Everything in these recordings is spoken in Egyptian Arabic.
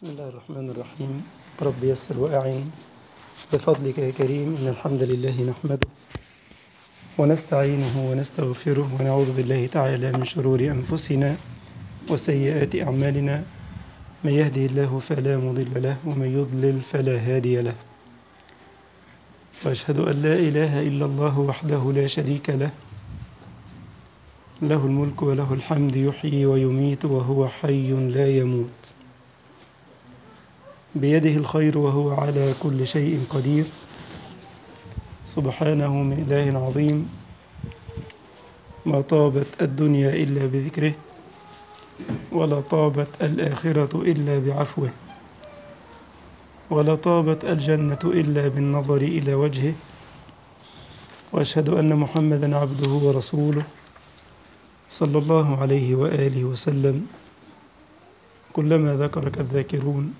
بسم الله الرحمن الرحيم رب يسر وأعن بفضلك يا كريم إن الحمد لله نحمده ونستعينه ونستغفره ونعوذ بالله تعالى من شرور أنفسنا وسيئات أعمالنا من يهده الله فلا مضل له ومن يضلل فلا هادي له وأشهد أن لا إله إلا الله وحده لا شريك له له الملك وله الحمد يحيي ويميت وهو حي لا يموت بيده الخير وهو على كل شيء قدير سبحانه من إله عظيم ما طابت الدنيا إلا بذكره ولا طابت الآخرة إلا بعفوه ولا طابت الجنة إلا بالنظر إلى وجهه وأشهد أن محمدا عبده ورسوله صلى الله عليه وآله وسلم كلما ذكرك الذاكرون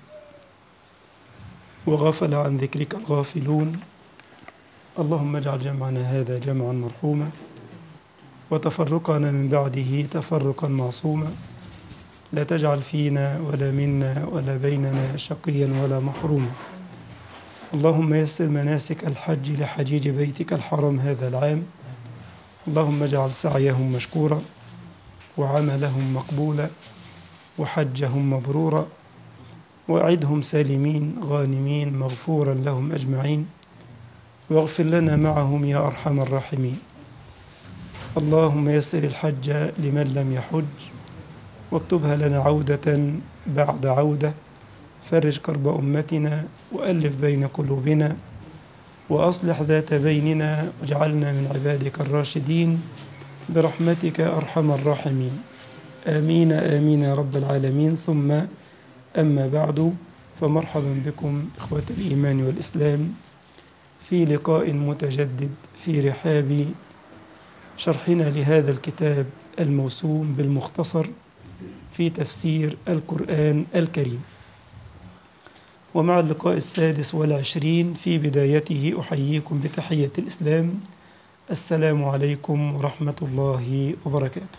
وغفل عن ذكرك الغافلون اللهم اجعل جمعنا هذا جمعا مرحوما وتفرقنا من بعده تفرقا معصوما لا تجعل فينا ولا منا ولا بيننا شقيا ولا محروما اللهم يسر مناسك الحج لحجيج بيتك الحرام هذا العام اللهم اجعل سعيهم مشكورا وعملهم مقبولا وحجهم مبرورا وأعدهم سالمين غانمين مغفورا لهم أجمعين واغفر لنا معهم يا أرحم الراحمين اللهم يسر الحج لمن لم يحج واكتبها لنا عودة بعد عودة فرج كرب أمتنا وألف بين قلوبنا وأصلح ذات بيننا واجعلنا من عبادك الراشدين برحمتك أرحم الراحمين آمين آمين يا رب العالمين ثم أما بعد فمرحبا بكم إخوة الإيمان والإسلام في لقاء متجدد في رحاب شرحنا لهذا الكتاب الموسوم بالمختصر في تفسير القرآن الكريم ومع اللقاء السادس والعشرين في بدايته أحييكم بتحية الإسلام السلام عليكم ورحمة الله وبركاته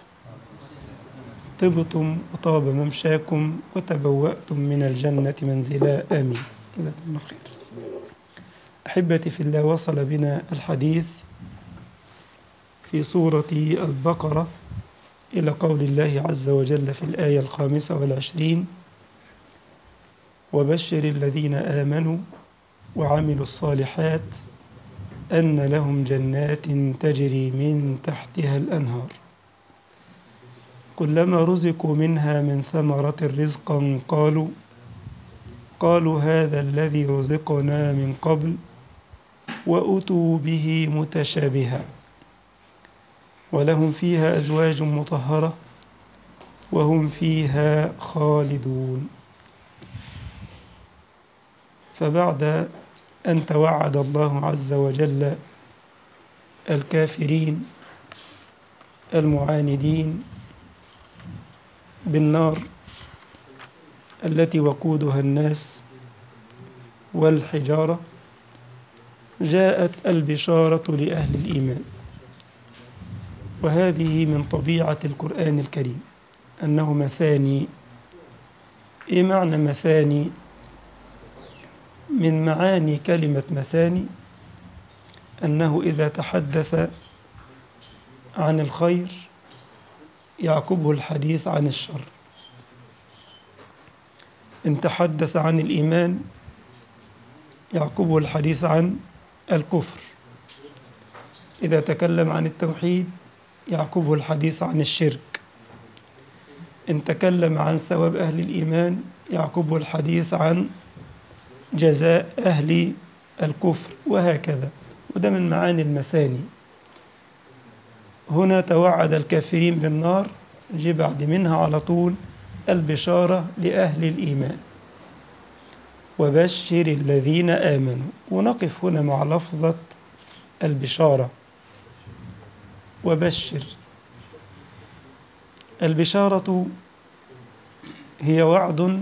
طبتم وطاب ممشاكم وتبوأتم من الجنة منزلا آمين جزاكم الله خير أحبتي في الله وصل بنا الحديث في سورة البقرة إلى قول الله عز وجل في الآية الخامسة والعشرين وبشر الذين آمنوا وعملوا الصالحات أن لهم جنات تجري من تحتها الأنهار كلما رزقوا منها من ثمرة رزقا قالوا قالوا هذا الذي رزقنا من قبل وأتوا به متشابها ولهم فيها أزواج مطهرة وهم فيها خالدون فبعد أن توعد الله عز وجل الكافرين المعاندين بالنار التي وقودها الناس والحجارة جاءت البشارة لأهل الإيمان وهذه من طبيعة القرآن الكريم أنه مثاني إيه معنى مثاني من معاني كلمة مثاني أنه إذا تحدث عن الخير يعقبه الحديث عن الشر إن تحدث عن الإيمان يعقبه الحديث عن الكفر إذا تكلم عن التوحيد يعقبه الحديث عن الشرك إن تكلم عن ثواب أهل الإيمان يعقبه الحديث عن جزاء أهل الكفر وهكذا وده من معاني المثاني هنا توعد الكافرين بالنار جي بعد منها على طول البشارة لأهل الإيمان وبشر الذين آمنوا ونقف هنا مع لفظة البشارة وبشر البشارة هي وعد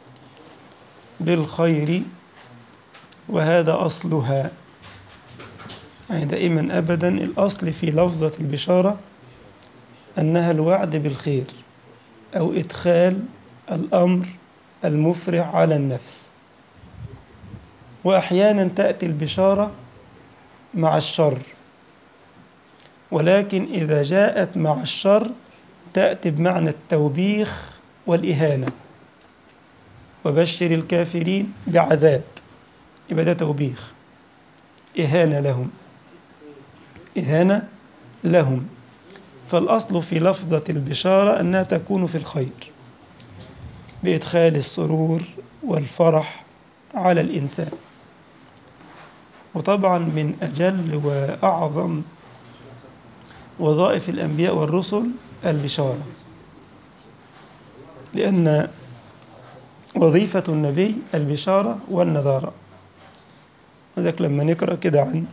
بالخير وهذا أصلها يعني دائما أبدا الأصل في لفظة البشارة أنها الوعد بالخير أو إدخال الأمر المفرح على النفس وأحيانا تأتي البشارة مع الشر ولكن إذا جاءت مع الشر تأتي بمعنى التوبيخ والإهانة وبشر الكافرين بعذاب يبقى ده توبيخ إهانة لهم إهانة لهم فالأصل في لفظة البشارة أنها تكون في الخير بإدخال السرور والفرح على الإنسان وطبعا من أجل وأعظم وظائف الأنبياء والرسل البشارة لأن وظيفة النبي البشارة والنذارة هذاك لما نقرأ كده عن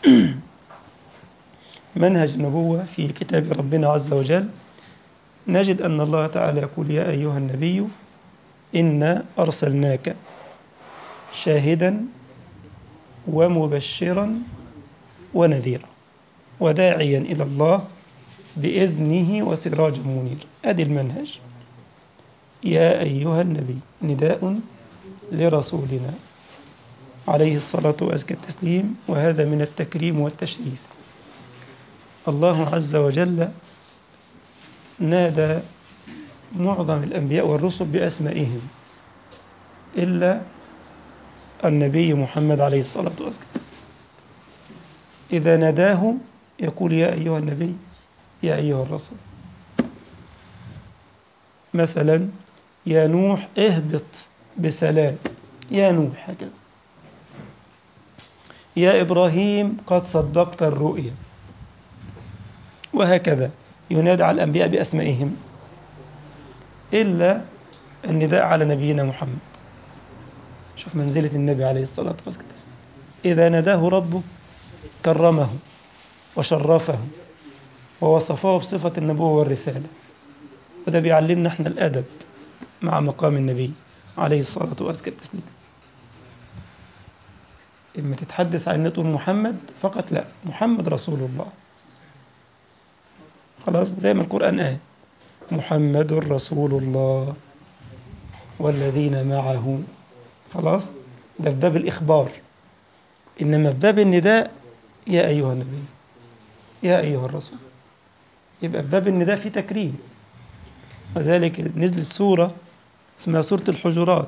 منهج النبوة في كتاب ربنا عز وجل نجد أن الله تعالى يقول يا أيها النبي إنا أرسلناك شاهدا ومبشرا ونذيرا وداعيا إلى الله بإذنه وسراجا منيرا أدي المنهج يا أيها النبي نداء لرسولنا عليه الصلاة وأزكى التسليم وهذا من التكريم والتشريف الله عز وجل نادى معظم الأنبياء والرسل بأسمائهم إلا النبي محمد عليه الصلاة والسلام إذا ناداه يقول يا أيها النبي يا أيها الرسول مثلا يا نوح اهبط بسلام يا نوح هكذا يا إبراهيم قد صدقت الرؤيا وهكذا ينادى على الأنبياء بأسمائهم إلا النداء على نبينا محمد شوف منزلة النبي عليه الصلاة والسلام إذا ناداه ربه كرمه وشرفه ووصفه بصفة النبوة والرسالة وده بيعلمنا احنا الأدب مع مقام النبي عليه الصلاة والسلام التسليم إما تتحدث عن تقول محمد فقط لا محمد رسول الله خلاص زي ما القرآن قال محمد رسول الله والذين معه خلاص ده في باب الإخبار إنما في باب النداء يا أيها النبي يا أيها الرسول يبقى في باب النداء في تكريم وذلك نزلت سورة اسمها سورة الحجرات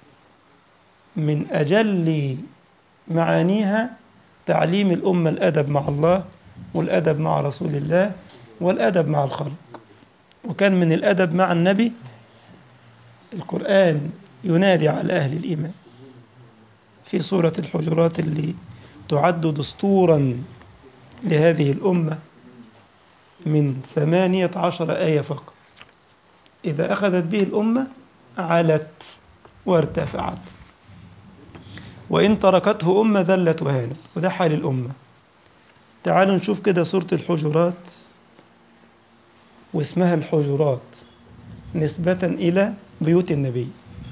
من أجل معانيها تعليم الأمة الأدب مع الله والأدب مع رسول الله والأدب مع الخلق وكان من الأدب مع النبي القرآن ينادي على أهل الإيمان في سورة الحجرات اللي تعد دستورا لهذه الأمة من ثمانية عشر آية فقط إذا أخذت به الأمة علت وارتفعت وإن تركته أمة ذلت وهانت وده حال الأمة تعالوا نشوف كده سورة الحجرات واسمها الحجرات نسبة إلى بيوت النبي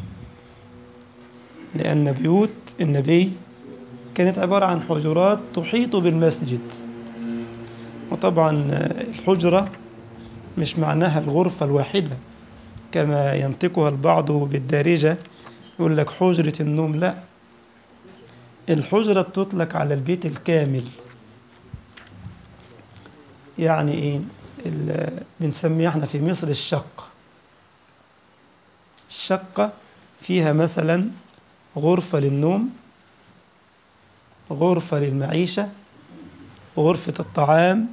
لأن بيوت النبي كانت عبارة عن حجرات تحيط بالمسجد وطبعا الحجرة مش معناها الغرفة الواحدة كما ينطقها البعض بالدارجة يقول لك حجرة النوم لا الحجرة بتطلق على البيت الكامل يعني ايه بنسميها احنا في مصر الشقة الشقة فيها مثلا غرفة للنوم غرفة للمعيشة غرفة الطعام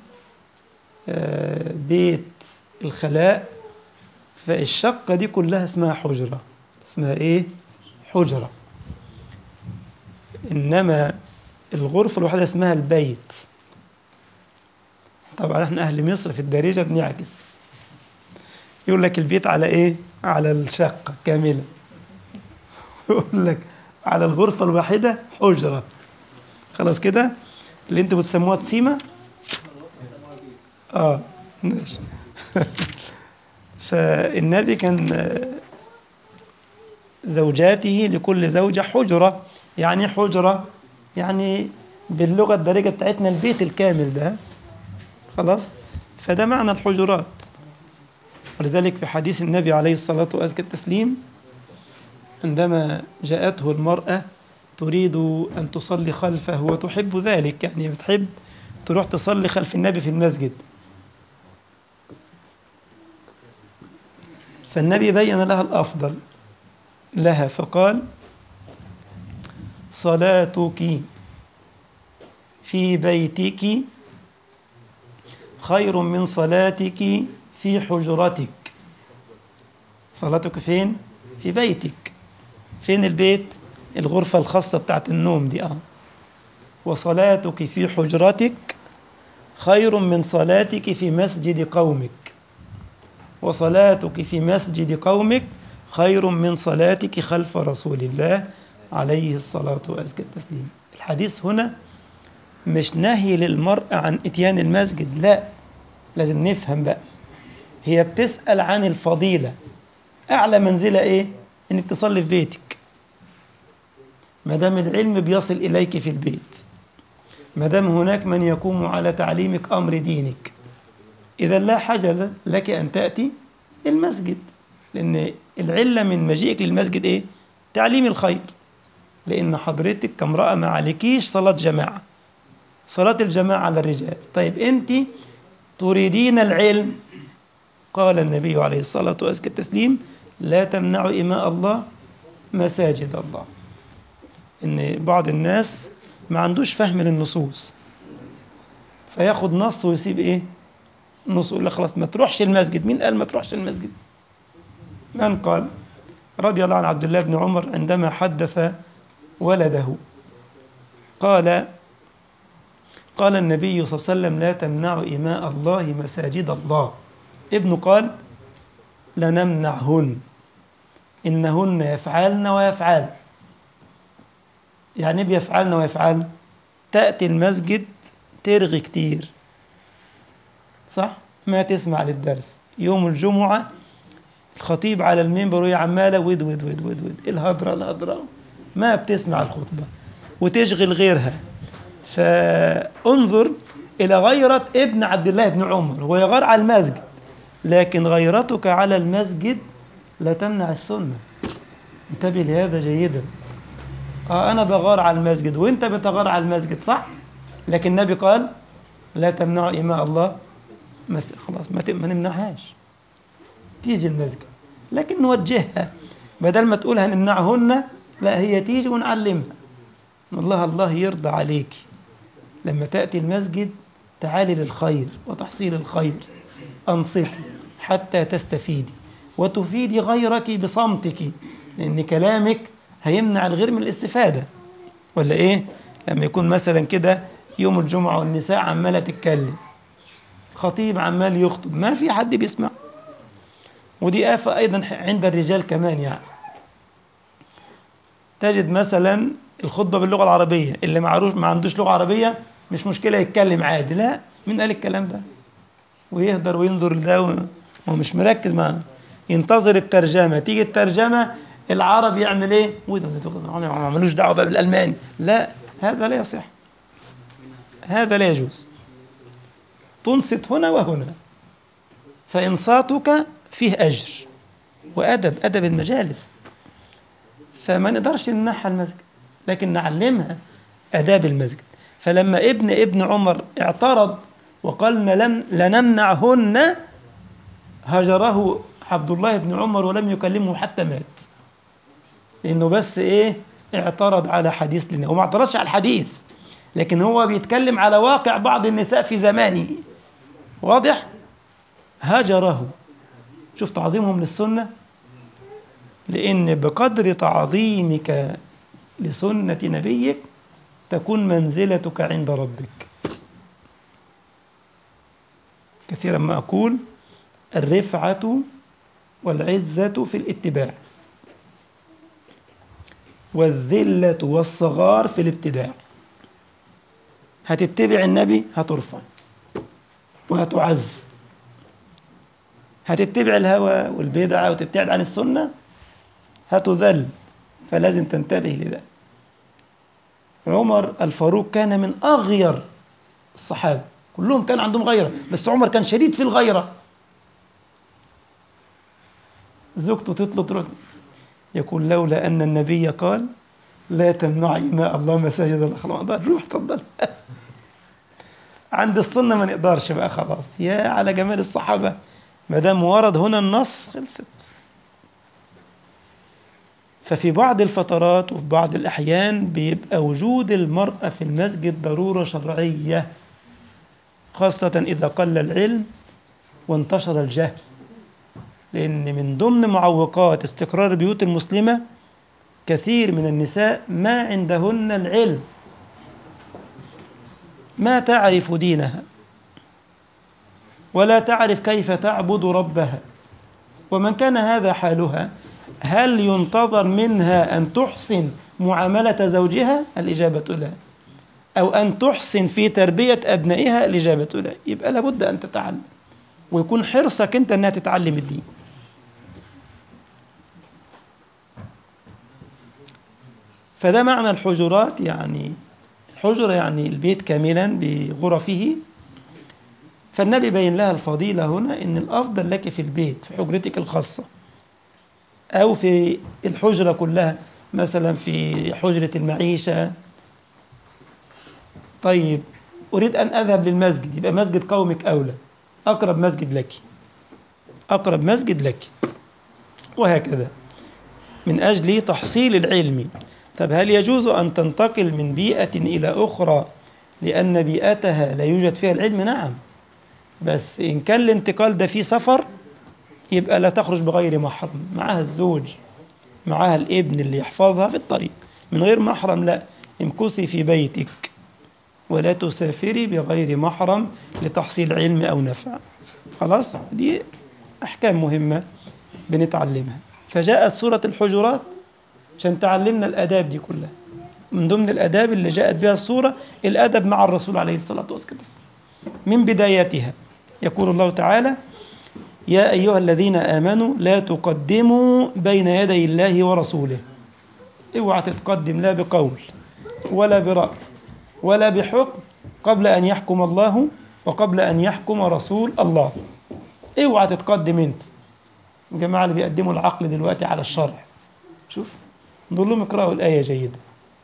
بيت الخلاء فالشقة دي كلها اسمها حجرة اسمها ايه حجرة إنما الغرفة الواحدة اسمها البيت طبعا احنا أهل مصر في الدارجة بنعكس يقول لك البيت على ايه على الشقة كاملة يقول لك على الغرفة الواحدة حجرة خلاص كده اللي انتوا بتسموها تسيمة اه ماشي فالنبي كان زوجاته لكل زوجة حجرة يعني حجرة يعني باللغة الدارجة بتاعتنا البيت الكامل ده خلاص فده معنى الحجرات ولذلك في حديث النبي عليه الصلاة والسلام التسليم عندما جاءته المرأة تريد أن تصلي خلفه وتحب ذلك يعني بتحب تروح تصلي خلف النبي في المسجد فالنبي بين لها الأفضل لها فقال صلاتك في بيتك خير من صلاتك في حجرتك صلاتك فين؟ في بيتك فين البيت؟ الغرفة الخاصة بتاعت النوم دي اه وصلاتك في حجرتك خير من صلاتك في مسجد قومك وصلاتك في مسجد قومك خير من صلاتك خلف رسول الله عليه الصلاة وأزكى التسليم الحديث هنا مش نهي للمرأة عن إتيان المسجد لا لازم نفهم بقى هي بتسأل عن الفضيلة أعلى منزلة إيه؟ إنك تصلي في بيتك ما دام العلم بيصل إليك في البيت ما دام هناك من يقوم على تعليمك أمر دينك إذا لا حاجة لك أن تأتي المسجد لأن العلة من مجيئك للمسجد إيه؟ تعليم الخير لأن حضرتك كامرأة ما عليكيش صلاة جماعة صلاة الجماعة على الرجال طيب أنت تريدين العلم قال النبي عليه الصلاة وأزكى التسليم لا تمنعوا إماء الله مساجد الله إن بعض الناس ما عندوش فهم للنصوص فياخد نص ويسيب إيه نص يقول لك خلاص ما تروحش المسجد مين قال ما تروحش المسجد من قال رضي الله عن عبد الله بن عمر عندما حدث ولده قال قال النبي صلى الله عليه وسلم لا تمنعوا إماء الله مساجد الله ابنه قال لنمنعهن إنهن يفعلن ويفعل يعني بيفعلن ويفعل تأتي المسجد ترغي كتير صح ما تسمع للدرس يوم الجمعة الخطيب على المنبر وهي عمالة ود ود ود ود ود الهضرة الهضرة ما بتسمع الخطبة وتشغل غيرها فانظر إلى غيرة ابن عبد الله بن عمر هو يغار على المسجد لكن غيرتك على المسجد لا تمنع السنة انتبه لهذا جيدا آه أنا بغار على المسجد وأنت بتغار على المسجد صح لكن النبي قال لا تمنعوا إماء الله مس... خلاص ما, ت... ما نمنعهاش تيجي المسجد لكن نوجهها بدل ما تقول هنمنعهن لا هي تيجي ونعلمها والله الله يرضى عليك لما تأتي المسجد تعالي للخير وتحصيل الخير أنصتي حتى تستفيدي وتفيدي غيرك بصمتك لأن كلامك هيمنع الغير من الاستفادة ولا إيه؟ لما يكون مثلا كده يوم الجمعة والنساء عمالة تتكلم خطيب عمال يخطب ما في حد بيسمع ودي آفة أيضا عند الرجال كمان يعني تجد مثلا الخطبة باللغة العربية اللي معروف ما عندوش لغة عربية مش مشكلة يتكلم عادي لا مين قال الكلام ده ويهدر وينظر لده ومش مركز مع ينتظر الترجمة تيجي الترجمة العرب يعمل ايه ما عملوش دعوة بقى بالألماني لا هذا لا يصح هذا لا يجوز تنصت هنا وهنا فإنصاتك فيه أجر وأدب أدب المجالس فما نقدرش نمنعها المسجد لكن نعلمها آداب المسجد فلما ابن ابن عمر اعترض وقال لن لنمنعهن هجره عبد الله بن عمر ولم يكلمه حتى مات لأنه بس إيه اعترض على حديث لنا هو ما اعترضش على الحديث لكن هو بيتكلم على واقع بعض النساء في زمانه واضح هجره شوف تعظيمهم للسنة لأن بقدر تعظيمك لسنة نبيك تكون منزلتك عند ربك كثيرا ما أقول الرفعة والعزة في الاتباع والذلة والصغار في الابتداع هتتبع النبي هترفع وهتعز هتتبع الهوى والبدعة وتبتعد عن السنة هتذل فلازم تنتبه لده عمر الفاروق كان من أغير الصحابة كلهم كان عندهم غيرة بس عمر كان شديد في الغيرة زوجته تطلب تروح يقول لولا أن النبي قال لا تمنع إماء الله مساجد الله خلاص ما روح تفضل عند السنة ما نقدرش بقى خلاص يا على جمال الصحابة ما دام ورد هنا النص خلصت ففي بعض الفترات وفي بعض الأحيان بيبقى وجود المرأة في المسجد ضرورة شرعية خاصة إذا قل العلم وانتشر الجهل لأن من ضمن معوقات استقرار البيوت المسلمة كثير من النساء ما عندهن العلم ما تعرف دينها ولا تعرف كيف تعبد ربها ومن كان هذا حالها هل ينتظر منها أن تحسن معاملة زوجها الإجابة لا أو أن تحسن في تربية أبنائها الإجابة لا يبقى لابد أن تتعلم ويكون حرصك أنت أنها تتعلم الدين فده معنى الحجرات يعني حجرة يعني البيت كاملا بغرفه فالنبي بين لها الفضيلة هنا إن الأفضل لك في البيت في حجرتك الخاصة أو في الحجرة كلها مثلا في حجرة المعيشة طيب أريد أن أذهب للمسجد يبقى مسجد قومك أولى أقرب مسجد لك أقرب مسجد لك وهكذا من أجل تحصيل العلم طب هل يجوز أن تنتقل من بيئة إلى أخرى لأن بيئتها لا يوجد فيها العلم نعم بس إن كان الانتقال ده فيه سفر يبقى لا تخرج بغير محرم معها الزوج معها الابن اللي يحفظها في الطريق من غير محرم لا امكثي في بيتك ولا تسافري بغير محرم لتحصيل علم أو نفع خلاص دي أحكام مهمة بنتعلمها فجاءت سورة الحجرات عشان تعلمنا الآداب دي كلها من ضمن الآداب اللي جاءت بها السورة الأدب مع الرسول عليه الصلاة والسلام من بدايتها يقول الله تعالى يا أيها الذين آمنوا لا تقدموا بين يدي الله ورسوله اوعى تتقدم لا بقول ولا برأي ولا بحكم قبل أن يحكم الله وقبل أن يحكم رسول الله اوعى تتقدم انت الجماعة اللي بيقدموا العقل دلوقتي على الشرع شوف نقول لهم اقرأوا الآية جيدة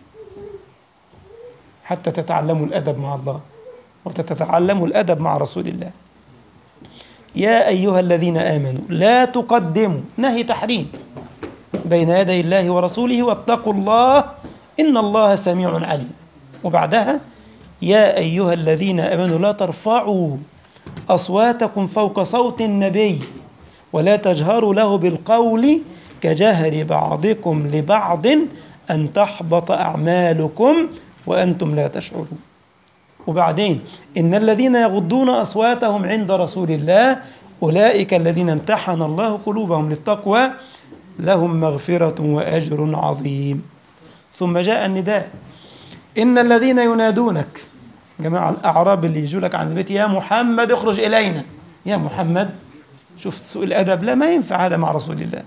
حتى تتعلموا الأدب مع الله وتتعلموا الأدب مع رسول الله يا أيها الذين آمنوا لا تقدموا نهي تحريم بين يدي الله ورسوله واتقوا الله إن الله سميع عليم وبعدها يا أيها الذين آمنوا لا ترفعوا أصواتكم فوق صوت النبي ولا تجهروا له بالقول كجهر بعضكم لبعض أن تحبط أعمالكم وأنتم لا تشعرون وبعدين إن الذين يغضون أصواتهم عند رسول الله أولئك الذين امتحن الله قلوبهم للتقوى لهم مغفرة وأجر عظيم ثم جاء النداء إن الذين ينادونك جماعة الأعراب اللي يجوا لك عند البيت يا محمد اخرج إلينا يا محمد شوف سوء الأدب لا ما ينفع هذا مع رسول الله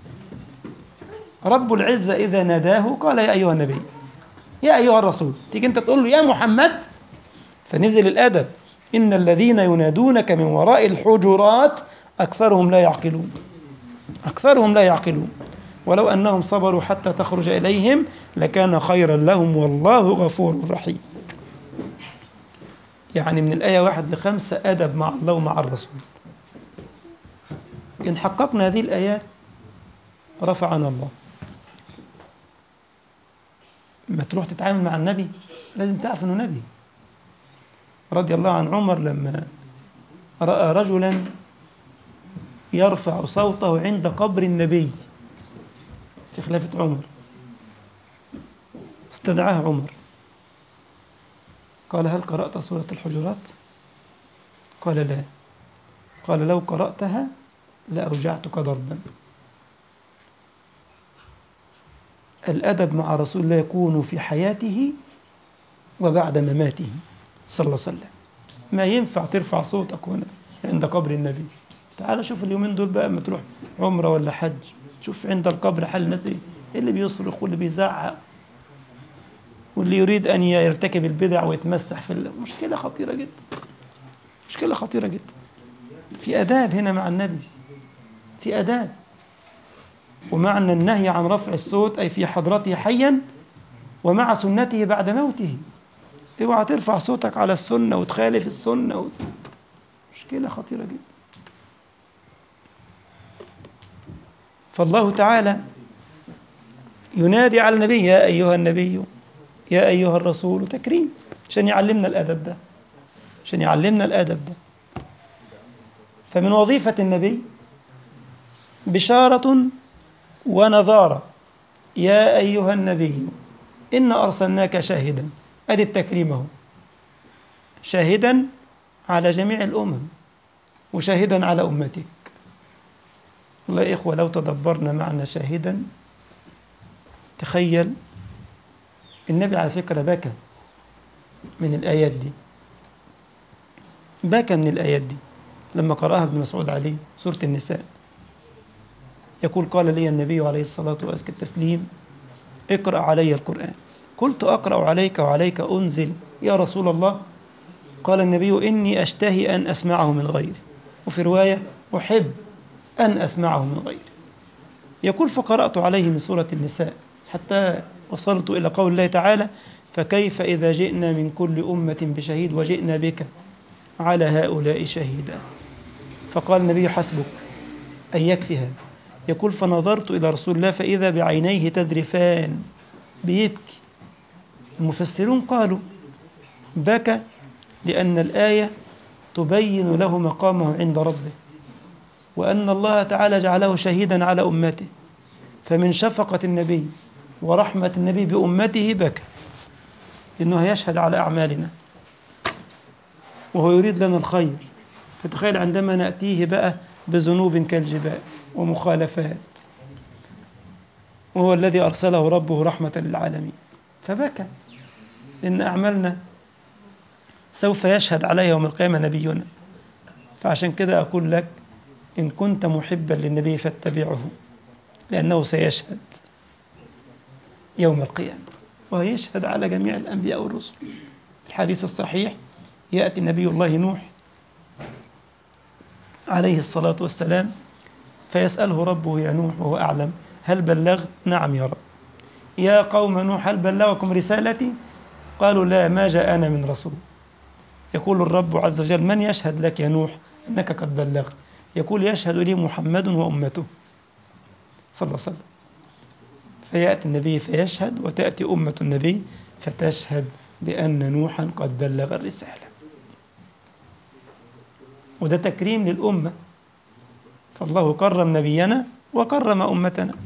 رب العزة إذا ناداه قال يا أيها النبي يا أيها الرسول تيجي أنت تقول له يا محمد فنزل الأدب إن الذين ينادونك من وراء الحجرات أكثرهم لا يعقلون أكثرهم لا يعقلون ولو أنهم صبروا حتى تخرج إليهم لكان خيرا لهم والله غفور رحيم يعني من الآية واحد لخمسة أدب مع الله ومع الرسول إن حققنا هذه الآيات رفعنا الله ما تروح تتعامل مع النبي لازم تعرف أنه نبي رضي الله عن عمر لما رأى رجلا يرفع صوته عند قبر النبي في خلافة عمر استدعاه عمر قال هل قرأت سورة الحجرات؟ قال لا قال لو قرأتها لأوجعتك ضربا الأدب مع رسول الله يكون في حياته وبعد مماته صلى الله عليه وسلم ما ينفع ترفع صوتك هنا عند قبر النبي تعال شوف اليومين دول بقى لما تروح عمرة ولا حج شوف عند القبر حال الناس ايه اللي بيصرخ واللي بيزعق واللي يريد أن يرتكب البدع ويتمسح في مشكلة خطيرة جدا مشكلة خطيرة جدا في أداب هنا مع النبي في أداب ومعنى النهي عن رفع الصوت أي في حضرته حيا ومع سنته بعد موته اوعى ترفع صوتك على السنة وتخالف السنة و... مشكلة خطيرة جدا فالله تعالى ينادي على النبي يا أيها النبي يا أيها الرسول تكريم عشان يعلمنا الأدب ده عشان يعلمنا الأدب ده فمن وظيفة النبي بشارة ونظارة يا أيها النبي إنا أرسلناك شاهدا أدي التكريم اهو شاهدا على جميع الأمم وشاهدا على أمتك والله يا إخوة لو تدبرنا معنى شاهدا تخيل النبي على فكرة بكى من الآيات دي بكى من الآيات دي لما قرأها ابن مسعود عليه سورة النساء يقول قال لي النبي عليه الصلاة وأزكى التسليم اقرأ علي القرآن قلت أقرأ عليك وعليك أنزل يا رسول الله قال النبي إني أشتهي أن أسمعه من غيري وفي رواية أحب أن أسمعه من غيري يقول فقرأت عليه من سورة النساء حتى وصلت إلى قول الله تعالى فكيف إذا جئنا من كل أمة بشهيد وجئنا بك على هؤلاء شهيدا فقال النبي حسبك أن يكفي هذا يقول فنظرت إلى رسول الله فإذا بعينيه تذرفان بيبكي المفسرون قالوا بكى لأن الآية تبين له مقامه عند ربه وأن الله تعالى جعله شهيدا على أمته فمن شفقة النبي ورحمة النبي بأمته بكى إنه يشهد على أعمالنا وهو يريد لنا الخير فتخيل عندما نأتيه بقى بذنوب كالجبال ومخالفات وهو الذي أرسله ربه رحمة للعالمين فبكى إن أعمالنا سوف يشهد عليها يوم القيامة نبينا فعشان كده أقول لك إن كنت محبا للنبي فاتبعه لأنه سيشهد يوم القيامة ويشهد على جميع الأنبياء والرسل في الحديث الصحيح يأتي نبي الله نوح عليه الصلاة والسلام فيسأله ربه يا نوح وهو أعلم هل بلغت؟ نعم يا رب يا قوم نوح هل بلغكم رسالتي؟ قالوا لا ما جاءنا من رسول يقول الرب عز وجل من يشهد لك يا نوح أنك قد بلغت يقول يشهد لي محمد وأمته صلى الله عليه وسلم فيأتي النبي فيشهد وتأتي أمة النبي فتشهد بأن نوحا قد بلغ الرسالة وده تكريم للأمة فالله كرم نبينا وكرم أمتنا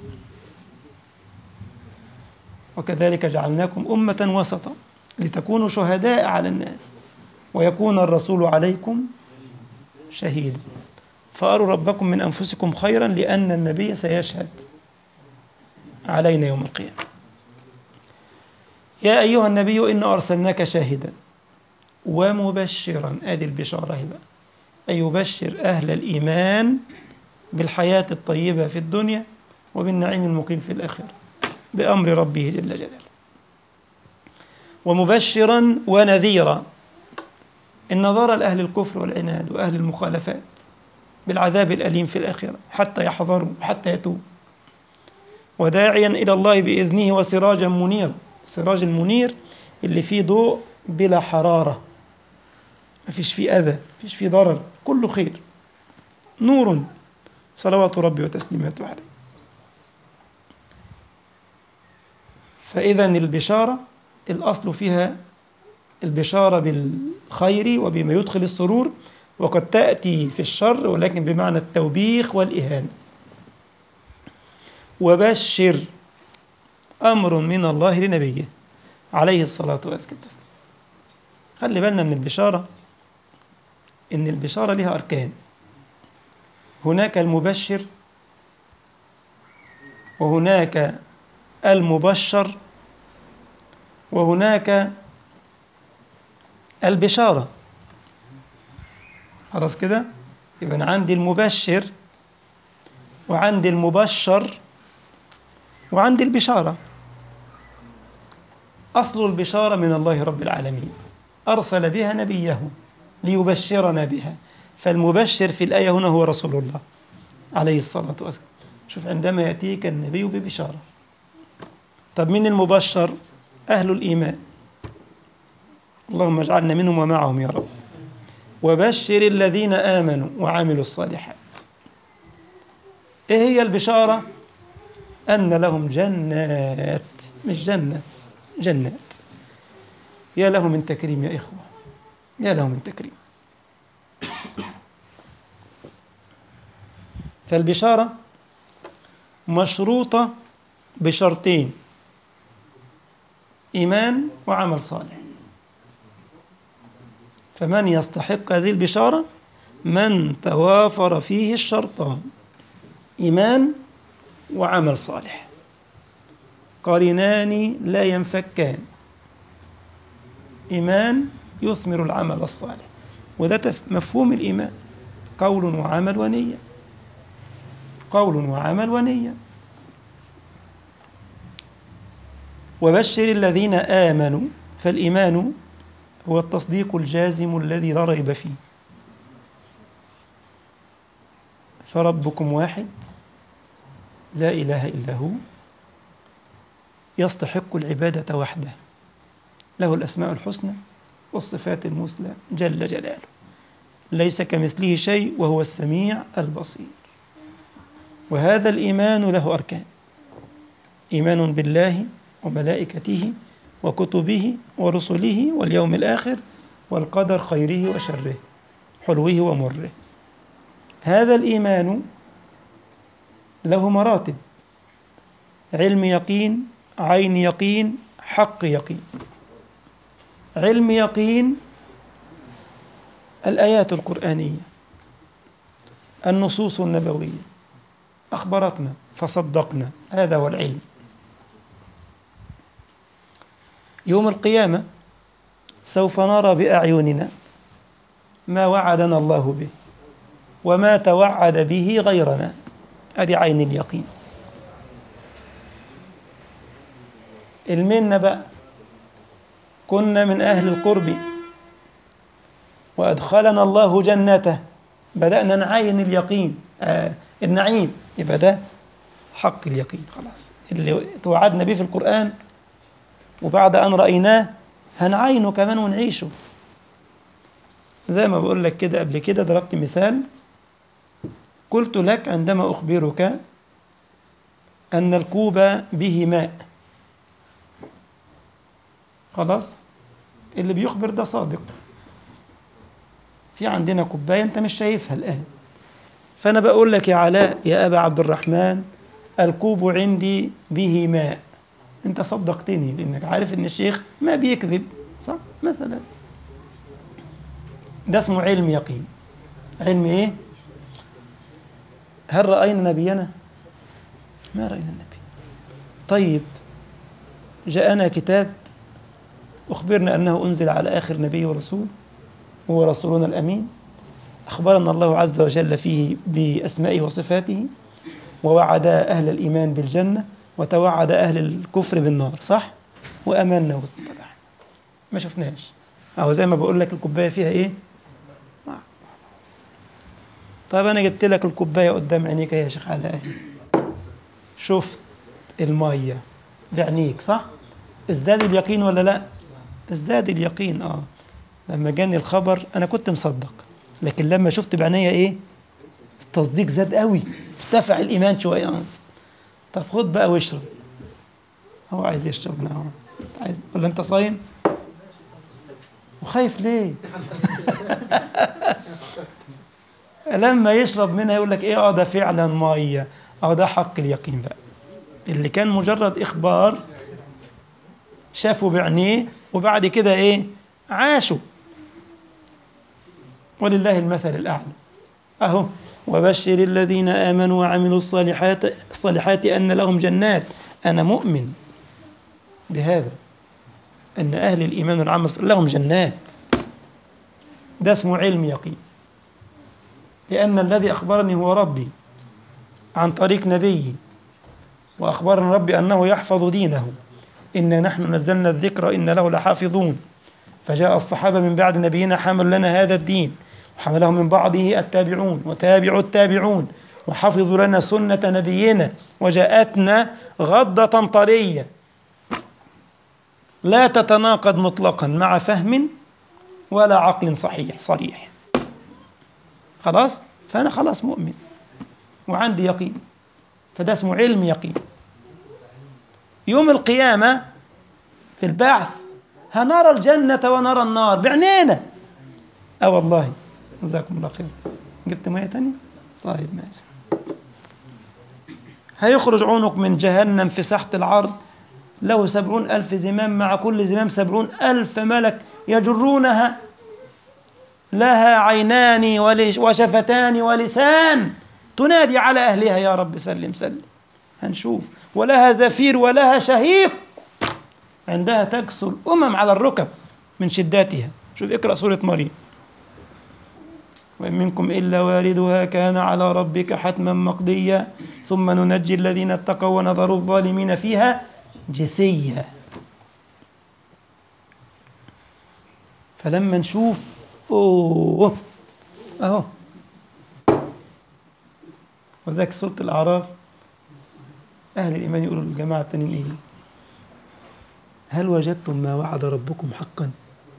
وكذلك جعلناكم أمة وسطا لتكونوا شهداء على الناس ويكون الرسول عليكم شهيدا فأروا ربكم من أنفسكم خيرا لأن النبي سيشهد علينا يوم القيامة يا أيها النبي إنا أرسلناك شاهدا ومبشرا أدي البشارة بقى أي يبشر أهل الإيمان بالحياة الطيبة في الدنيا وبالنعيم المقيم في الآخرة بأمر ربه جل جلاله ومبشرا ونذيرا النظارة لأهل الكفر والعناد وأهل المخالفات بالعذاب الأليم في الآخرة حتى يحذروا حتى يتوب وداعيا إلى الله بإذنه وسراجا منيرا السراج المنير اللي فيه ضوء بلا حرارة ما فيش فيه أذى ما فيش فيه ضرر كله خير نور صلوات ربي وتسليماته عليه فإذا البشارة الأصل فيها البشارة بالخير وبما يدخل السرور وقد تأتي في الشر ولكن بمعنى التوبيخ والإهانة وبشر أمر من الله لنبيه عليه الصلاة والسلام خلي بالنا من البشارة إن البشارة لها أركان هناك المبشر وهناك المبشر وهناك البشارة خلاص كده يبقى أنا عندي المبشر وعندي المبشر وعندي البشارة أصل البشارة من الله رب العالمين أرسل بها نبيه ليبشرنا بها فالمبشر في الآية هنا هو رسول الله عليه الصلاة والسلام شوف عندما يأتيك النبي ببشارة طب مين المبشر أهل الإيمان اللهم اجعلنا منهم ومعهم يا رب وبشر الذين آمنوا وعملوا الصالحات إيه هي البشارة أن لهم جنات مش جنة جنات يا له من تكريم يا إخوة يا له من تكريم فالبشارة مشروطة بشرطين إيمان وعمل صالح فمن يستحق هذه البشارة من توافر فيه الشرطان إيمان وعمل صالح قرنان لا ينفكان إيمان يثمر العمل الصالح وده مفهوم الإيمان قول وعمل ونية قول وعمل ونية وبشر الذين آمنوا فالإيمان هو التصديق الجازم الذي لا ريب فيه فربكم واحد لا إله إلا هو يستحق العبادة وحده له الأسماء الحسنى والصفات المثلى جل جلاله ليس كمثله شيء وهو السميع البصير وهذا الإيمان له أركان إيمان بالله وملائكته وكتبه ورسله واليوم الآخر والقدر خيره وشره حلوه ومره هذا الإيمان له مراتب علم يقين عين يقين حق يقين علم يقين الآيات القرآنية النصوص النبوية أخبرتنا فصدقنا هذا هو العلم يوم القيامة سوف نرى بأعيننا ما وعدنا الله به وما توعد به غيرنا هذه عين اليقين المنة بقى كنا من أهل القرب وأدخلنا الله جنته بدأنا نعين اليقين آه النعيم يبقى ده حق اليقين خلاص اللي توعدنا به في القرآن وبعد أن رأيناه هنعينه كمان ونعيشه زي ما بقول لك كده قبل كده ضربت مثال قلت لك عندما أخبرك أن الكوب به ماء خلاص اللي بيخبر ده صادق في عندنا كوباية أنت مش شايفها الآن فأنا بقول لك يا علاء يا أبا عبد الرحمن الكوب عندي به ماء أنت صدقتني لأنك عارف إن الشيخ ما بيكذب صح مثلا ده اسمه علم يقين علم إيه؟ هل رأينا نبينا؟ ما رأينا النبي طيب جاءنا كتاب أخبرنا أنه أنزل على آخر نبي ورسول هو رسولنا الأمين أخبرنا الله عز وجل فيه بأسمائه وصفاته ووعد أهل الإيمان بالجنة وتوعد أهل الكفر بالنار صح؟ وأمنا واتبعنا ما شفناش أهو زي ما بقول لك الكوباية فيها إيه؟ طيب أنا جبت لك الكوباية قدام عينيك يا شيخ علاء شفت المية بعينيك صح؟ ازداد اليقين ولا لا؟ ازداد اليقين اه لما جاني الخبر انا كنت مصدق لكن لما شفت بعينيا ايه؟ التصديق زاد قوي ارتفع الايمان شويه اه طب خد بقى واشرب هو عايز يشرب انا هو عايز ولا انت صايم؟ وخايف ليه؟ لما يشرب منها يقول لك ايه اه ده فعلا ميه اه ده حق اليقين بقى اللي كان مجرد اخبار شافوا بعينيه وبعد كده ايه عاشوا ولله المثل الاعلى اهو وبشر الذين امنوا وعملوا الصالحات الصالحات ان لهم جنات انا مؤمن بهذا ان اهل الايمان والعمل لهم جنات ده اسمه علم يقين لأن الذي أخبرني هو ربي عن طريق نبيي وأخبرني ربي أنه يحفظ دينه إنا نحن نزلنا الذكر إن له لحافظون فجاء الصحابة من بعد نبينا حمل لنا هذا الدين وحمله من بعضه التابعون وتابع التابعون وحفظوا لنا سنة نبينا وجاءتنا غضة طرية لا تتناقض مطلقا مع فهم ولا عقل صحيح صريح خلاص فأنا خلاص مؤمن وعندي يقين فده اسمه علم يقين يوم القيامة في البعث هنرى الجنة ونرى النار بعينينا اه والله جزاكم الله خير جبت مية تانية طيب ماشي هيخرج عنق من جهنم في ساحة العرض له سبعون ألف زمام مع كل زمام سبعون ألف ملك يجرونها لها عينان وشفتان ولسان تنادي على أهلها يا رب سلم سلم هنشوف ولها زفير ولها شهيق عندها تكسر الأمم على الركب من شداتها شوف اقرأ سورة مريم وإن منكم إلا واردها كان على ربك حتما مقضيا ثم ننجي الذين اتقوا ونذر الظالمين فيها جثيا فلما نشوف أوه أهو وذاك سورة الأعراف أهل الإيمان يقولوا للجماعة التانيين إيه هل وجدتم ما وعد ربكم حقا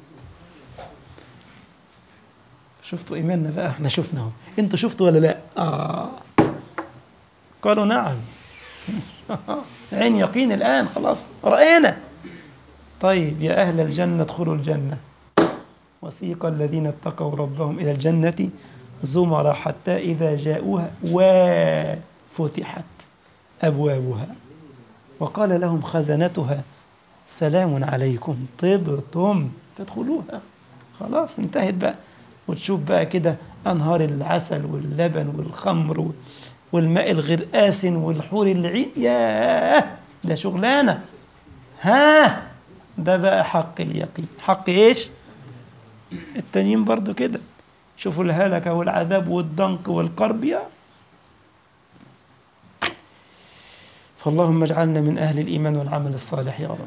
شفتوا إيماننا بقى احنا شفنا اهو انتوا شفتوا ولا لا آه. قالوا نعم عين يقين الآن خلاص رأينا طيب يا أهل الجنة ادخلوا الجنة وسيق الذين اتقوا ربهم إلى الجنة زمر حتى إذا جاءوها وفتحت أبوابها وقال لهم خزنتها سلام عليكم طبتم تدخلوها خلاص انتهت بقى وتشوف بقى كده أنهار العسل واللبن والخمر والماء الغير آسن والحور العين ياه ده شغلانة ها ده بقى حق اليقين حق ايش التانيين برضو كده شوفوا الهلكة والعذاب والضنك والقرب يا فاللهم اجعلنا من أهل الإيمان والعمل الصالح يا رب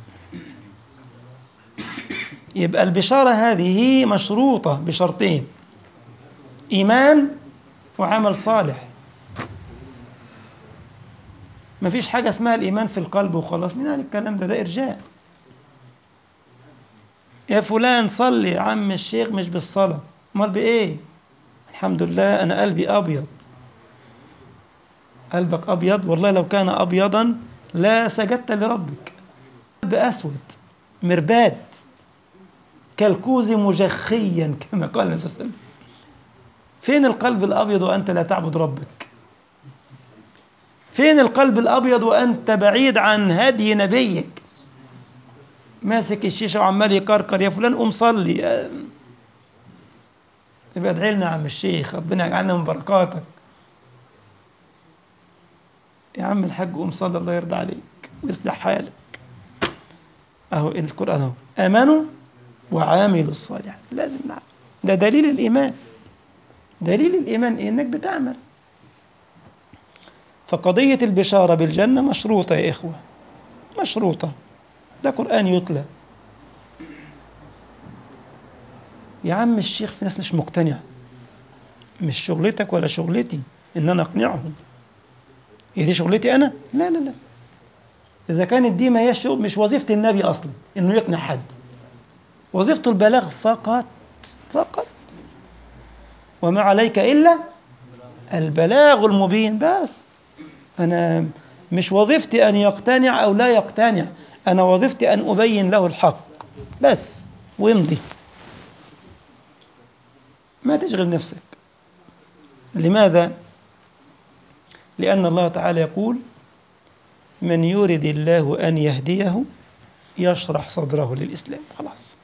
يبقى البشارة هذه مشروطة بشرطين إيمان وعمل صالح ما فيش حاجة اسمها الإيمان في القلب وخلاص مين قال الكلام ده ده إرجاء يا فلان صلي يا عم الشيخ مش بالصلاة امال بإيه الحمد لله أنا قلبي أبيض قلبك أبيض والله لو كان أبيضا لا سجدت لربك قلب أسود مرباد كالكوز مجخيا كما قال النبي صلى الله عليه وسلم فين القلب الأبيض وأنت لا تعبد ربك فين القلب الأبيض وأنت بعيد عن هدي نبيك ماسك الشيشة وعمال يكركر يا فلان قوم صلي يبقى ادعي لنا يا عم الشيخ ربنا يجعلنا من بركاتك يا عم الحاج قوم صلي الله يرضى عليك ويصلح حالك اهو القرآن اهو آمنوا وعاملوا الصالحات لازم نعمل ده دليل الإيمان دليل الإيمان إيه؟ إنك بتعمل فقضية البشارة بالجنة مشروطة يا إخوة مشروطة ده قرآن يتلى يا عم الشيخ في ناس مش مقتنعة مش شغلتك ولا شغلتي إن أنا أقنعهم هي دي شغلتي أنا؟ لا لا لا إذا كانت دي ما هي الشغل مش وظيفة النبي أصلا إنه يقنع حد وظيفته البلاغ فقط فقط وما عليك إلا البلاغ المبين بس أنا مش وظيفتي أن يقتنع أو لا يقتنع أنا وظيفتي أن أبين له الحق بس ويمضي ما تشغل نفسك لماذا؟ لأن الله تعالى يقول من يرد الله أن يهديه يشرح صدره للإسلام خلاص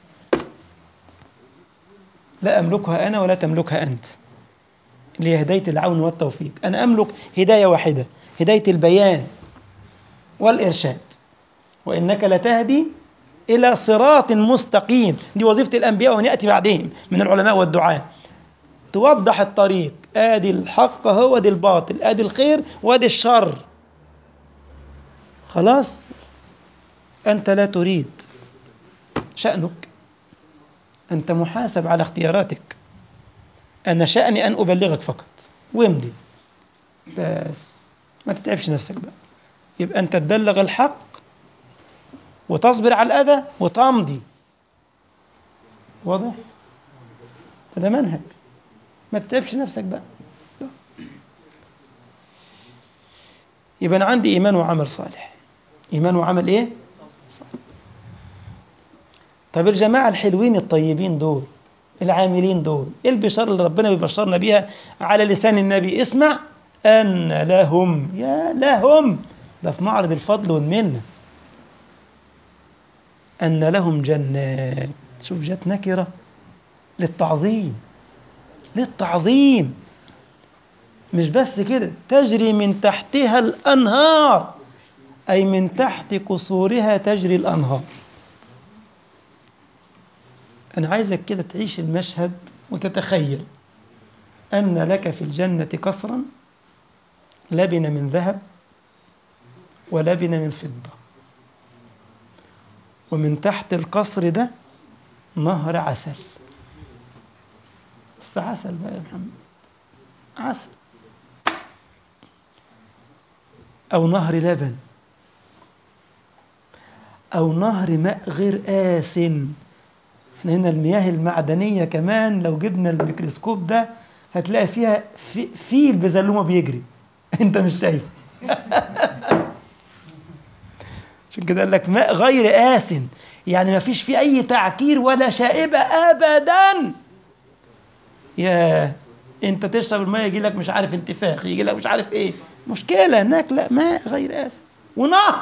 لا أملكها أنا ولا تملكها أنت اللي هي هداية العون والتوفيق أنا أملك هداية واحدة هداية البيان والإرشاد وإنك لتهدي إلى صراط مستقيم دي وظيفة الأنبياء ومن يأتي بعدهم من العلماء والدعاة توضح الطريق آدي الحق هو دي الباطل آدي الخير وادي الشر خلاص أنت لا تريد شأنك أنت محاسب على اختياراتك أنا شأني أن أبلغك فقط وامضي بس ما تتعبش نفسك بقى يبقى أنت تبلغ الحق وتصبر على الأذى وتمضي واضح؟ ده منهج ما تتعبش نفسك بقى يبقى أنا عندي إيمان وعمل صالح إيمان وعمل إيه؟ صالح طب الجماعة الحلوين الطيبين دول العاملين دول إيه البشارة اللي ربنا بيبشرنا بيها على لسان النبي اسمع أن لهم يا لهم ده في معرض الفضل والمنة أن لهم جنات شوف جت نكرة للتعظيم للتعظيم مش بس كده تجري من تحتها الأنهار أي من تحت قصورها تجري الأنهار أنا عايزك كده تعيش المشهد وتتخيل أن لك في الجنة قصرا لبن من ذهب ولبن من فضة ومن تحت القصر ده نهر عسل بس عسل بقى يا محمد عسل أو نهر لبن أو نهر ماء غير آسن احنا هنا المياه المعدنية كمان لو جبنا الميكروسكوب ده هتلاقي فيها في فيل بزلومة بيجري انت مش شايفه عشان كده قال لك ماء غير آسن يعني ما فيش فيه أي تعكير ولا شائبة أبدا يا انت تشرب الماء يجي لك مش عارف انتفاخ يجي لك مش عارف ايه مشكلة هناك لا ماء غير آسن ونهر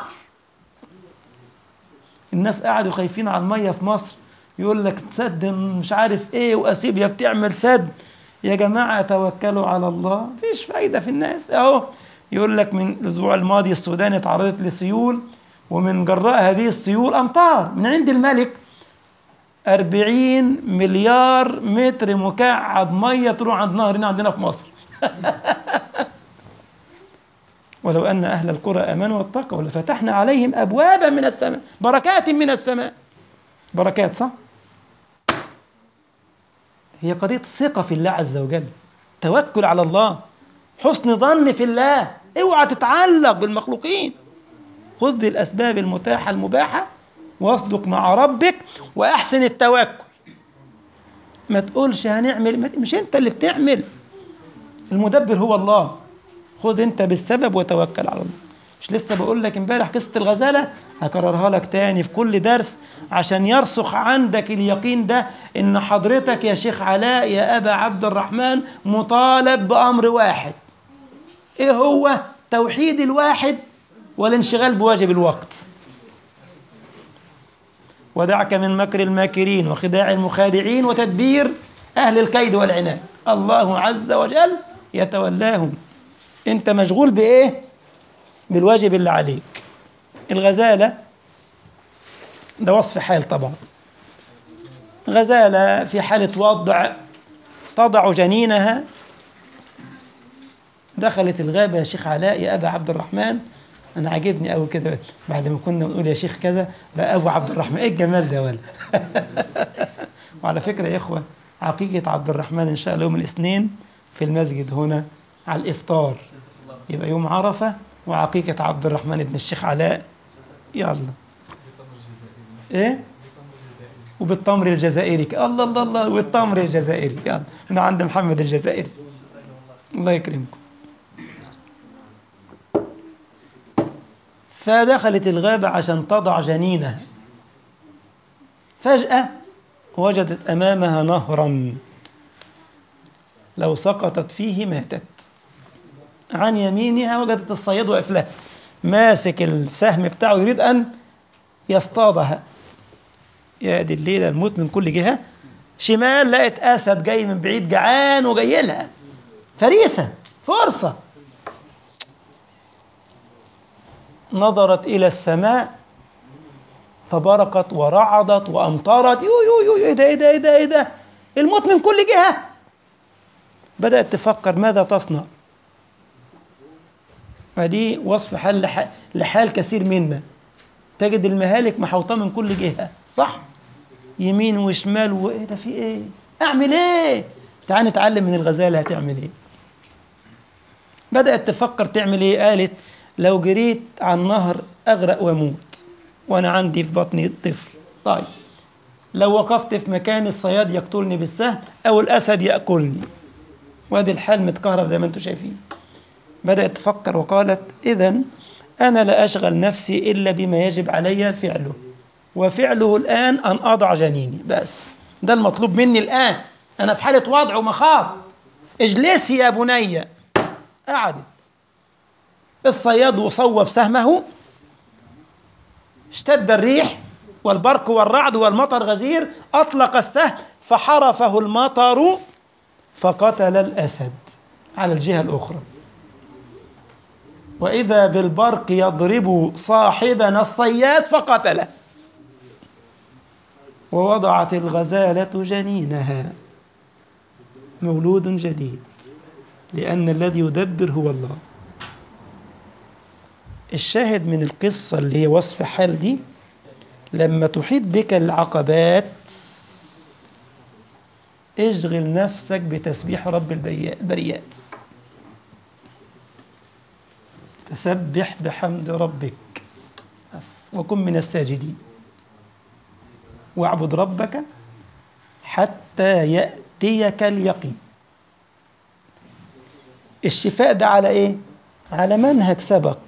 الناس قعدوا خايفين على المية في مصر يقول لك سد مش عارف ايه واسيبيا بتعمل سد يا جماعة توكلوا على الله مفيش فايدة في الناس اهو يقول لك من الاسبوع الماضي السودان اتعرضت لسيول ومن جراء هذه السيول امطار من عند الملك أربعين مليار متر مكعب مية تروح عند نهرنا عندنا في مصر ولو أن أهل القرى آمنوا واتقوا لفتحنا عليهم أبوابا من السماء بركات من السماء بركات صح؟ هي قضية ثقة في الله عز وجل توكل على الله حسن ظن في الله اوعى تتعلق بالمخلوقين خذ بالأسباب المتاحة المباحة واصدق مع ربك وأحسن التوكل ما تقولش هنعمل مش أنت اللي بتعمل المدبر هو الله خذ أنت بالسبب وتوكل على الله مش لسه بقول لك امبارح قصة الغزالة هكررها لك تاني في كل درس عشان يرسخ عندك اليقين ده ان حضرتك يا شيخ علاء يا ابا عبد الرحمن مطالب بامر واحد ايه هو توحيد الواحد والانشغال بواجب الوقت ودعك من مكر الماكرين وخداع المخادعين وتدبير اهل الكيد والعناد الله عز وجل يتولاهم انت مشغول بايه بالواجب اللي عليك الغزالة ده وصف حال طبعا غزالة في حالة وضع تضع جنينها دخلت الغابة يا شيخ علاء يا أبا عبد الرحمن أنا عاجبني أوي كده بعد ما كنا بنقول يا شيخ كذا بقى أبو عبد الرحمن إيه الجمال ده ولا وعلى فكرة يا إخوة عقيقة عبد الرحمن إن شاء الله يوم الاثنين في المسجد هنا على الإفطار يبقى يوم عرفة وعقيقة عبد الرحمن بن الشيخ علاء يلا ايه وبالتمر الجزائري الله الله الله والتمر الجزائري يلا من عند محمد الجزائري الله يكرمكم فدخلت الغابة عشان تضع جنينها فجأة وجدت أمامها نهرا لو سقطت فيه ماتت عن يمينها وجدت الصياد واقف لها ماسك السهم بتاعه يريد أن يصطادها يا دي الليلة الموت من كل جهة شمال لقت أسد جاي من بعيد جعان وجاي لها فريسة فرصة نظرت إلى السماء فبرقت ورعدت وأمطرت يو يو يو إيه ده إيه ده إيه ده إيه ده الموت من كل جهة بدأت تفكر ماذا تصنع ودي وصف حال لح- لحال كثير منا تجد المهالك محوطة من كل جهة صح يمين وشمال وايه ده في ايه اعمل ايه تعال نتعلم من الغزالة هتعمل ايه بدأت تفكر تعمل ايه قالت لو جريت على النهر أغرق وأموت وأنا عندي في بطني طفل طيب لو وقفت في مكان الصياد يقتلني بالسهم أو الأسد يأكلني وادي الحال متكهرب زي ما انتم شايفين بدأت تفكر وقالت إذا أنا لا أشغل نفسي إلا بما يجب علي فعله وفعله الآن أن أضع جنيني بس ده المطلوب مني الآن أنا في حالة وضع ومخاض اجلسي يا بني قعدت الصياد وصوب سهمه اشتد الريح والبرق والرعد والمطر غزير أطلق السهم فحرفه المطر فقتل الأسد على الجهة الأخرى وإذا بالبرق يضرب صاحبنا الصياد فقتله ووضعت الغزالة جنينها مولود جديد لأن الذي يدبر هو الله الشاهد من القصة اللي هي وصف حال دي لما تحيط بك العقبات اشغل نفسك بتسبيح رب البريات فسبح بحمد ربك بس وكن من الساجدين واعبد ربك حتى يأتيك اليقين الشفاء ده على ايه على منهج سبق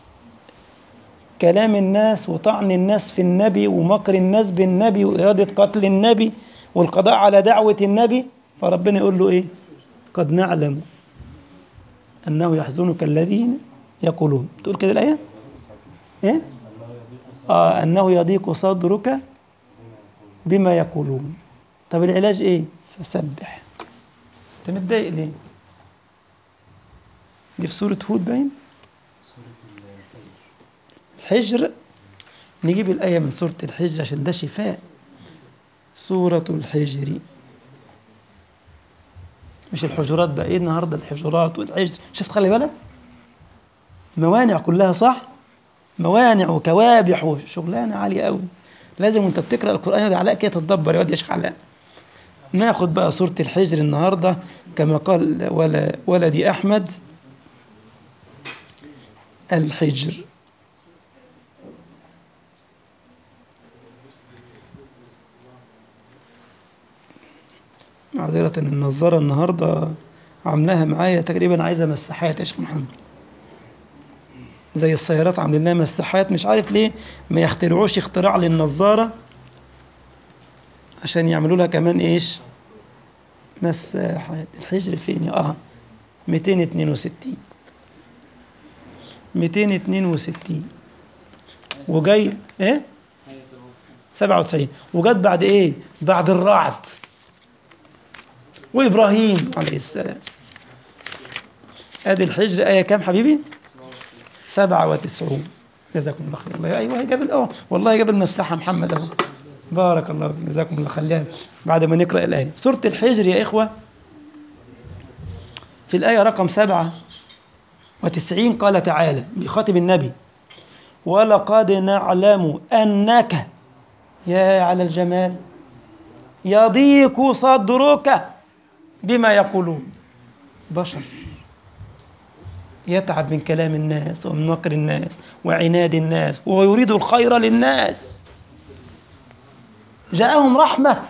كلام الناس وطعن الناس في النبي ومكر الناس بالنبي وإرادة قتل النبي والقضاء على دعوة النبي فربنا يقول له إيه قد نعلم أنه يحزنك الذين يقولون تقول كده الآية إيه آه أنه يضيق صدرك بما يقولون طب العلاج إيه فسبح أنت متضايق ليه دي في سورة هود باين الحجر نجيب الآية من سورة الحجر عشان ده شفاء سورة الحجر مش الحجرات بقى ايه النهارده الحجرات والحجر شفت خلي بالك موانع كلها صح موانع وكوابح وشغلانه عاليه قوي لازم وانت بتقرا القران ده علاء كده تتدبر يا واد يا شيخ علاء ناخد بقى سوره الحجر النهارده كما قال ولا ولدي احمد الحجر معذرة النظارة النهاردة عاملاها معايا تقريبا عايزة مساحات يا شيخ محمد زي السيارات عاملين لها مساحات مش عارف ليه ما يخترعوش اختراع للنظارة عشان يعملوا لها كمان ايش مساحات الحجر فين يا اه 262 262 وجاي ايه 97 وجت بعد ايه بعد الرعد وإبراهيم عليه السلام ادي الحجر آية كام حبيبي سبعة وتسعون جزاكم الله خير الله أيوة جاب الأول والله جاب المساحة محمد أهو بارك الله فيك جزاكم الله خليها بعد ما نقرأ الآية سورة الحجر يا إخوة في الآية رقم سبعة وتسعين قال تعالى بخاتم النبي ولقد نعلم أنك يا على الجمال يضيق صدرك بما يقولون بشر يتعب من كلام الناس ومن مكر الناس وعناد الناس ويريد الخير للناس جاءهم رحمة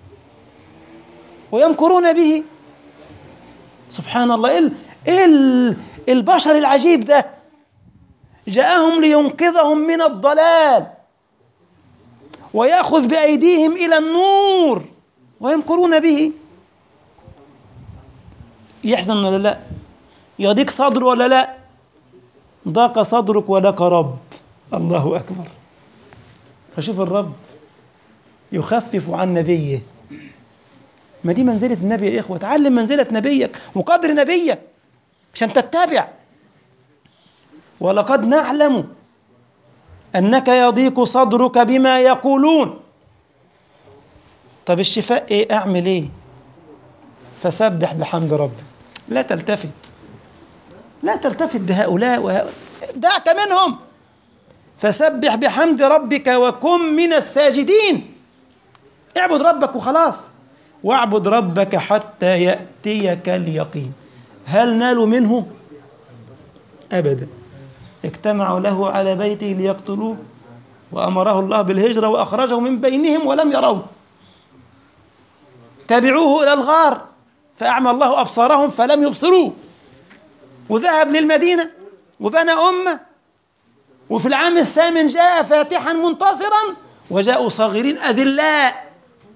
ويمكرون به سبحان الله إيه, إيه البشر العجيب ده جاءهم لينقذهم من الضلال ويأخذ بأيديهم إلى النور ويمكرون به يحزن ولا لا يضيق صدره ولا لا ضاق صدرك ولك رب الله أكبر فشوف الرب يخفف عن نبيه ما دي منزلة النبي يا إخوة تعلم منزلة نبيك وقدر نبيك عشان تتبع ولقد نعلم أنك يضيق صدرك بما يقولون طب الشفاء إيه أعمل إيه فسبح بحمد ربك لا تلتفت لا تلتفت بهؤلاء وهؤلاء دعك منهم فسبح بحمد ربك وكن من الساجدين اعبد ربك وخلاص واعبد ربك حتى يأتيك اليقين هل نالوا منه أبدا اجتمعوا له على بيته ليقتلوه وأمره الله بالهجرة وأخرجه من بينهم ولم يروه تبعوه إلى الغار فأعمى الله أبصارهم فلم يبصروه وذهب للمدينة وبنى أمة وفي العام الثامن جاء فاتحا منتصرا وجاءوا صاغرين أذلاء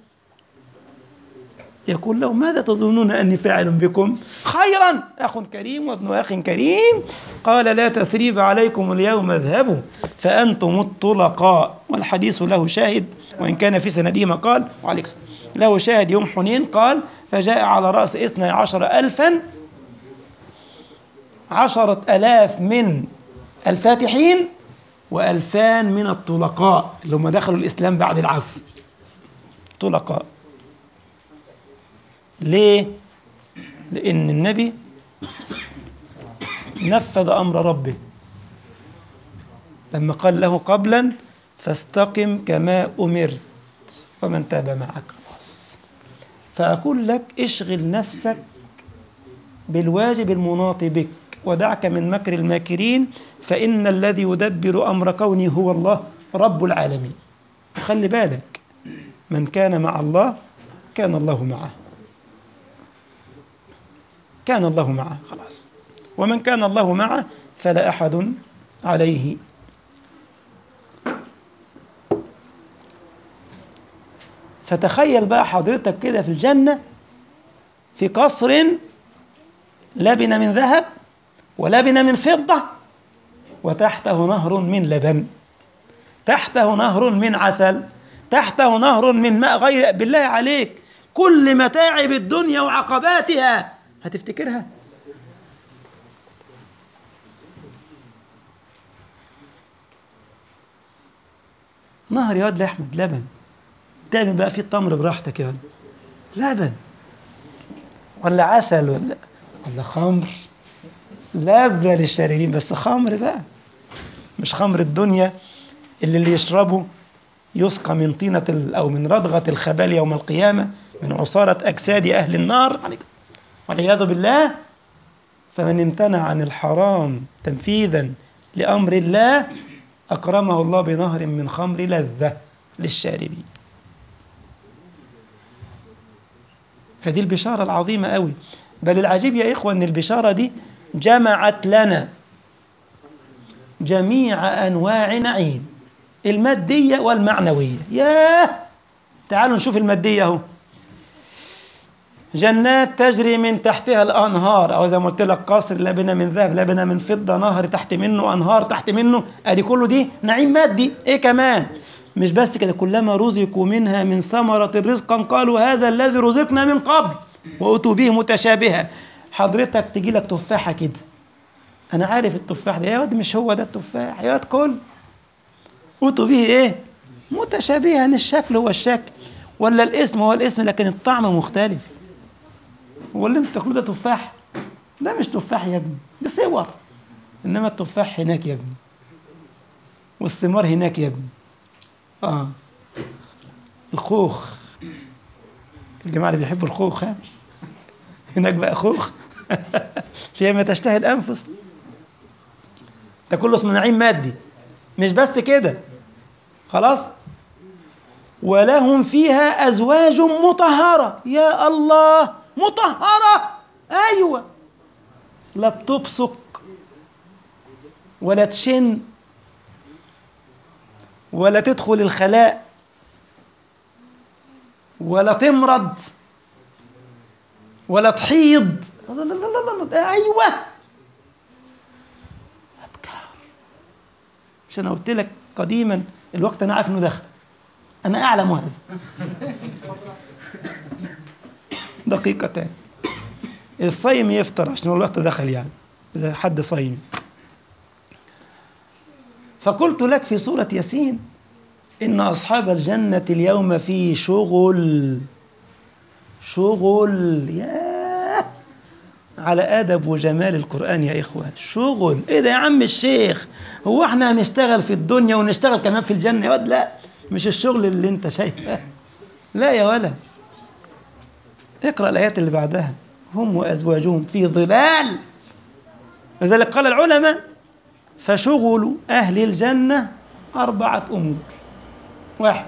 يقول لهم ماذا تظنون أني فاعل بكم خيرا أخ كريم وابن أخ كريم قال لا تثريب عليكم اليوم اذهبوا فأنتم الطلقاء والحديث له شاهد وإن كان في سنده مقال وعليك له شاهد يوم حنين قال فجاء على رأس اثني عشر ألفا عشرة ألاف من الفاتحين وألفان من الطلقاء اللي هم دخلوا الإسلام بعد العفو طلقاء ليه؟ لأن النبي نفذ أمر ربه لما قال له قبلا فاستقم كما أمرت ومن تاب معك خلاص فأقول لك اشغل نفسك بالواجب المناط بك ودعك من مكر الماكرين فإن الذي يدبر أمر كوني هو الله رب العالمين خلي بالك من كان مع الله كان الله معه كان الله معه خلاص ومن كان الله معه فلا أحد عليه فتخيل بقى حضرتك كده في الجنة في قصر لبن من ذهب ولبن من فضة وتحته نهر من لبن تحته نهر من عسل تحته نهر من ماء غير بالله عليك كل متاعب الدنيا وعقباتها هتفتكرها نهر يا واد احمد لبن تعمل بقى فيه التمر براحتك يا واد لبن ولا عسل ولا ولا خمر لذة للشاربين بس خمر بقى مش خمر الدنيا اللي اللي يشربه يسقى من طينة أو من ردغة الخبال يوم القيامة من عصارة أجساد أهل النار والعياذ بالله فمن امتنع عن الحرام تنفيذا لأمر الله أكرمه الله بنهر من خمر لذة للشاربين فدي البشارة العظيمة قوي بل العجيب يا إخوة أن البشارة دي جمعت لنا جميع أنواع نعيم المادية والمعنوية ياه تعالوا نشوف المادية اهو جنات تجري من تحتها الأنهار أو زي ما قلت لك قصر لبنة من ذهب لبنة من فضة نهر تحت منه أنهار تحت منه أدي كله دي نعيم مادي إيه كمان مش بس كده كلما رزقوا منها من ثمرة رزقا قالوا هذا الذي رزقنا من قبل وأتوا به متشابها حضرتك تجي لك تفاحة كده أنا عارف التفاح ده يا واد مش هو ده التفاح يا واد كل أتوا به إيه متشابها الشكل هو الشكل ولا الاسم هو الاسم لكن الطعم مختلف هو اللي انت تاكله ده تفاح ده مش تفاح يا ابني ده صور انما التفاح هناك يا ابني والثمار هناك يا ابني اه الخوخ الجماعه اللي بيحبوا الخوخ ها هناك بقى خوخ فيها ما تشتهي الانفس ده كله اسمه نعيم مادي مش بس كده خلاص ولهم فيها ازواج مطهره يا الله مطهره ايوه لا بتبصق ولا تشن ولا تدخل الخلاء ولا تمرض ولا تحيض لا لا لا لا لا ايوه ابكار مش انا قلت لك قديما الوقت انا عارف انه دخل انا اعلم هذا دقيقتان الصيم يفطر عشان الوقت دخل يعني اذا حد صايم فقلت لك في سورة ياسين إن أصحاب الجنة اليوم في شغل شغل يا على أدب وجمال القرآن يا إخوان شغل إيه ده يا عم الشيخ هو إحنا هنشتغل في الدنيا ونشتغل كمان في الجنة يا ولد لا مش الشغل اللي أنت شايفه لا يا ولد اقرأ الآيات اللي بعدها هم وأزواجهم في ظلال لذلك قال العلماء فشغل أهل الجنة أربعة أمور واحد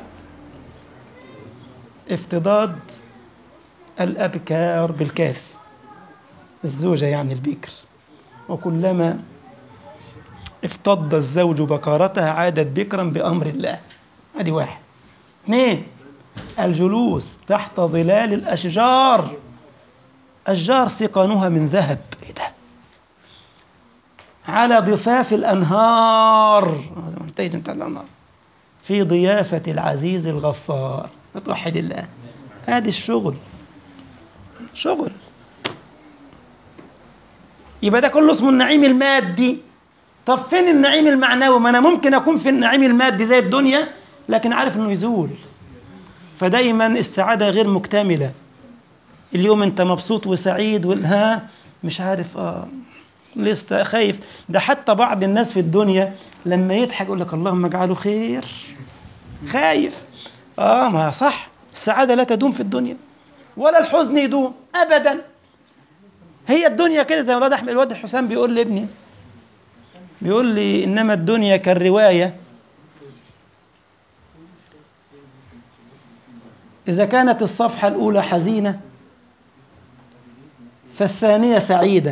افتضاد الأبكار بالكاف الزوجة يعني البكر وكلما افتض الزوج بكارتها عادت بكرا بأمر الله هذه واحد اثنين الجلوس تحت ظلال الأشجار أشجار سقانها من ذهب إيه ده على ضفاف الأنهار هذا منتج بتاع الأنهار في ضيافة العزيز الغفار توحد الله هذه الشغل شغل يبقى ده كله اسمه النعيم المادي طب فين النعيم المعنوي ما انا ممكن اكون في النعيم المادي زي الدنيا لكن عارف انه يزول فدايما السعاده غير مكتمله اليوم انت مبسوط وسعيد والها مش عارف اه لسه خايف ده حتى بعض الناس في الدنيا لما يضحك يقول لك اللهم اجعله خير خايف اه ما صح السعاده لا تدوم في الدنيا ولا الحزن يدوم ابدا هي الدنيا كده زي الواد احمد الواد حسام بيقول لابني بيقول لي انما الدنيا كالروايه اذا كانت الصفحه الاولى حزينه فالثانيه سعيده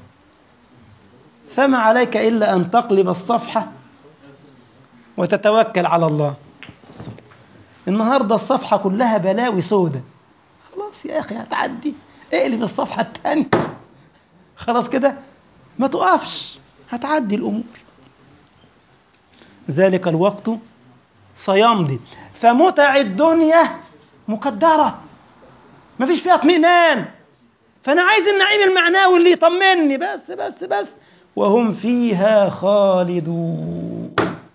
فما عليك الا ان تقلب الصفحه وتتوكل على الله النهارده الصفحه كلها بلاوي سودة خلاص يا اخي هتعدي اقلب الصفحه الثانيه خلاص كده ما تقفش هتعدي الامور ذلك الوقت سيمضي فمتع الدنيا مقدره ما فيش فيها اطمئنان فانا عايز النعيم المعنوي اللي يطمني بس بس بس وهم فيها خالدون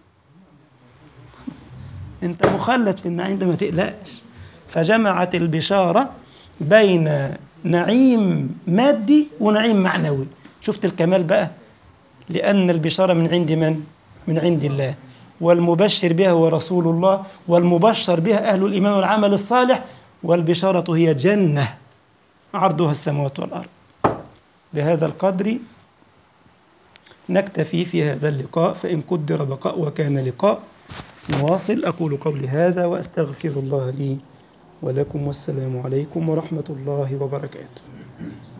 انت مخلد في النعيم ده ما تقلقش فجمعت البشاره بين نعيم مادي ونعيم معنوي شفت الكمال بقى لأن البشارة من عند من؟ من عند الله والمبشر بها هو رسول الله والمبشر بها أهل الإيمان والعمل الصالح والبشارة هي جنة عرضها السماوات والأرض بهذا القدر نكتفي في هذا اللقاء فإن قدر بقاء وكان لقاء نواصل أقول قولي هذا وأستغفر الله لي ولكم والسلام عليكم ورحمة الله وبركاته